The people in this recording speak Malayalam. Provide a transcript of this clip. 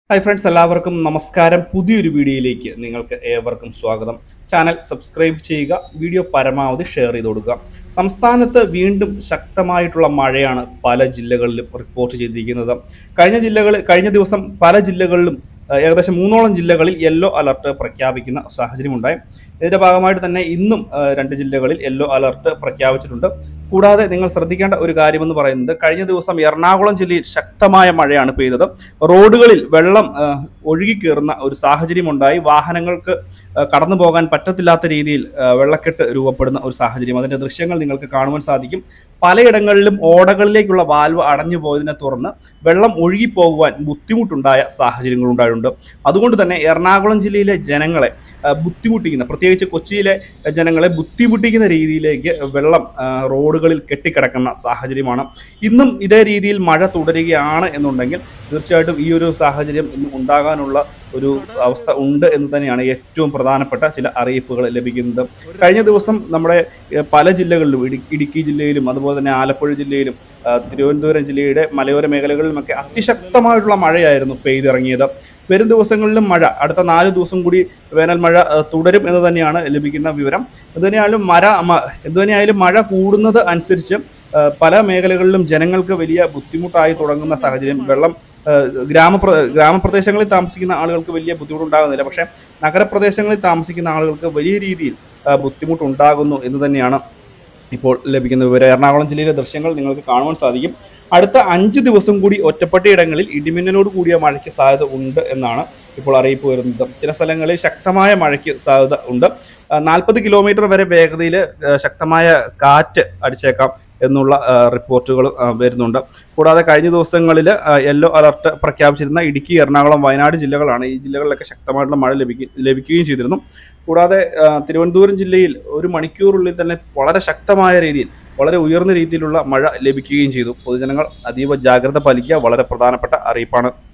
ഹായ് ഫ്രണ്ട്സ് എല്ലാവർക്കും നമസ്കാരം പുതിയൊരു വീഡിയോയിലേക്ക് നിങ്ങൾക്ക് ഏവർക്കും സ്വാഗതം ചാനൽ സബ്സ്ക്രൈബ് ചെയ്യുക വീഡിയോ പരമാവധി ഷെയർ ചെയ്ത് കൊടുക്കുക സംസ്ഥാനത്ത് വീണ്ടും ശക്തമായിട്ടുള്ള മഴയാണ് പല ജില്ലകളിലും റിപ്പോർട്ട് ചെയ്തിരിക്കുന്നത് കഴിഞ്ഞ ജില്ലകളിൽ കഴിഞ്ഞ ദിവസം പല ജില്ലകളിലും ഏഹ്, ഏകദേശം മൂന്നോളം ജില്ലകളിൽ യെല്ലോ അലർട്ട് പ്രഖ്യാപിക്കുന്ന സാഹചര്യമുണ്ടായി ഇതിന്റെ ഭാഗമായിട്ട് തന്നെ ഇന്നും ഏഹ്, രണ്ട് ജില്ലകളിൽ യെല്ലോ അലർട്ട് പ്രഖ്യാപിച്ചിട്ടുണ്ട് കൂടാതെ നിങ്ങൾ ശ്രദ്ധിക്കേണ്ട ഒരു കാര്യമെന്ന് പറയുന്നത് കഴിഞ്ഞ ദിവസം എറണാകുളം ജില്ലയിൽ ശക്തമായ മഴയാണ് പെയ്തത് റോഡുകളിൽ വെള്ളം ആ, ഒഴുകിക്കേറുന്ന ഒരു സാഹചര്യമുണ്ടായി വാഹനങ്ങൾക്ക് ആ, കടന്നു പോകാൻ പറ്റത്തില്ലാത്ത രീതിയിൽ ആ, വെള്ളക്കെട്ട് രൂപപ്പെടുന്ന ഒരു സാഹചര്യം അതിന്റെ ദൃശ്യങ്ങൾ നിങ്ങൾക്ക് കാണുവാൻ സാധിക്കും പലയിടങ്ങളിലും ഓടകളിലേക്കുള്ള വാൽവ് അടഞ്ഞു പോയതിനെ തുടർന്ന് വെള്ളം ഒഴുകിപ്പോകുവാൻ ബുദ്ധിമുട്ടുണ്ടായ സാഹചര്യങ്ങൾ ഉണ്ടായിട്ടുണ്ട് അതുകൊണ്ട് തന്നെ എറണാകുളം ജില്ലയിലെ ജനങ്ങളെ ആ, ബുദ്ധിമുട്ടിക്കുന്ന പ്രത്യേകിച്ച് കൊച്ചിയിലെ ജനങ്ങളെ ബുദ്ധിമുട്ടിക്കുന്ന രീതിയിലേക്ക് വെള്ളം ആ, റോഡുകളിൽ കെട്ടിക്കിടക്കുന്ന സാഹചര്യമാണ് ഇന്നും ഇതേ രീതിയിൽ മഴ തുടരുകയാണ് എന്നുണ്ടെങ്കിൽ തീർച്ചയായിട്ടും ഈ ഒരു സാഹചര്യം ഇന്ന് ഉണ്ടാകാനുള്ള ഒരു അവസ്ഥ ഉണ്ട് എന്ന് തന്നെയാണ് ഏറ്റവും പ്രധാനപ്പെട്ട ചില അറിയിപ്പുകൾ ലഭിക്കുന്നത് കഴിഞ്ഞ ദിവസം നമ്മുടെ ഏഹ്, പല ജില്ലകളിലും ഇടു- ഇടുക്കി ജില്ലയിലും അതുപോലെ തന്നെ ആലപ്പുഴ ജില്ലയിലും ആ, തിരുവനന്തപുരം ജില്ലയുടെ മലയോര മേഖലകളിലുമൊക്കെ അതിശക്തമായിട്ടുള്ള മഴയായിരുന്നു പെയ്തിറങ്ങിയത് വരും ദിവസങ്ങളിലും മഴ അടുത്ത നാല് ദിവസം കൂടി വേനൽ മഴ ആ, തുടരും എന്ന് തന്നെയാണ് ലഭിക്കുന്ന വിവരം എന്തുതന്നെയായാലും മഴ മ- എന്തുതന്നെയായാലും മഴ കൂടുന്നത് അനുസരിച്ച് ആ, പല മേഖലകളിലും ജനങ്ങൾക്ക് വലിയ ബുദ്ധിമുട്ടായി തുടങ്ങുന്ന സാഹചര്യം വെള്ളം ആ, ഗ്രാമപ്ര ഗ്രാമപ്രദേശങ്ങളിൽ താമസിക്കുന്ന ആളുകൾക്ക് വലിയ ബുദ്ധിമുട്ടുണ്ടാകുന്നില്ല പക്ഷേ നഗരപ്രദേശങ്ങളിൽ താമസിക്കുന്ന ആളുകൾക്ക് വലിയ രീതിയിൽ ആ, ബുദ്ധിമുട്ടുണ്ടാകുന്നു എന്ന് തന്നെയാണ് ഇപ്പോൾ ലഭിക്കുന്ന വിവരം എറണാകുളം ജില്ലയിലെ ദൃശ്യങ്ങൾ നിങ്ങൾക്ക് കാണുവാൻ സാധിക്കും അടുത്ത അഞ്ച് ദിവസം കൂടി ഒറ്റപ്പെട്ടയിടങ്ങളിൽ ഇടിമിന്നലോട് കൂടിയ മഴയ്ക്ക് സാധ്യത ഉണ്ട് എന്നാണ് ഇപ്പോൾ അറിയിപ്പ് വരുന്നത് ചില സ്ഥലങ്ങളിൽ ശക്തമായ മഴയ്ക്ക് സാധ്യത ഉണ്ട് നാൽപ്പത് കിലോമീറ്റർ വരെ വേഗതയിൽ ശക്തമായ കാറ്റ് അടിച്ചേക്കാം എന്നുള്ള ആ, റിപ്പോർട്ടുകൾ ആ, വരുന്നുണ്ട് കൂടാതെ കഴിഞ്ഞ ദിവസങ്ങളിൽ യെല്ലോ അലർട്ട് പ്രഖ്യാപിച്ചിരുന്ന ഇടുക്കി എറണാകുളം വയനാട് ജില്ലകളാണ് ഈ ജില്ലകളിലൊക്കെ ശക്തമായിട്ടുള്ള മഴ ലഭിക്കും ലഭിക്കുകയും ചെയ്തിരുന്നു കൂടാതെ ആ, തിരുവനന്തപുരം ജില്ലയിൽ ഒരു മണിക്കൂറുള്ളിൽ തന്നെ വളരെ ശക്തമായ രീതിയിൽ വളരെ ഉയർന്ന രീതിയിലുള്ള മഴ ലഭിക്കുകയും ചെയ്തു പൊതുജനങ്ങൾ അതീവ ജാഗ്രത പാലിക്കുക വളരെ പ്രധാനപ്പെട്ട അറിയിപ്പാണ്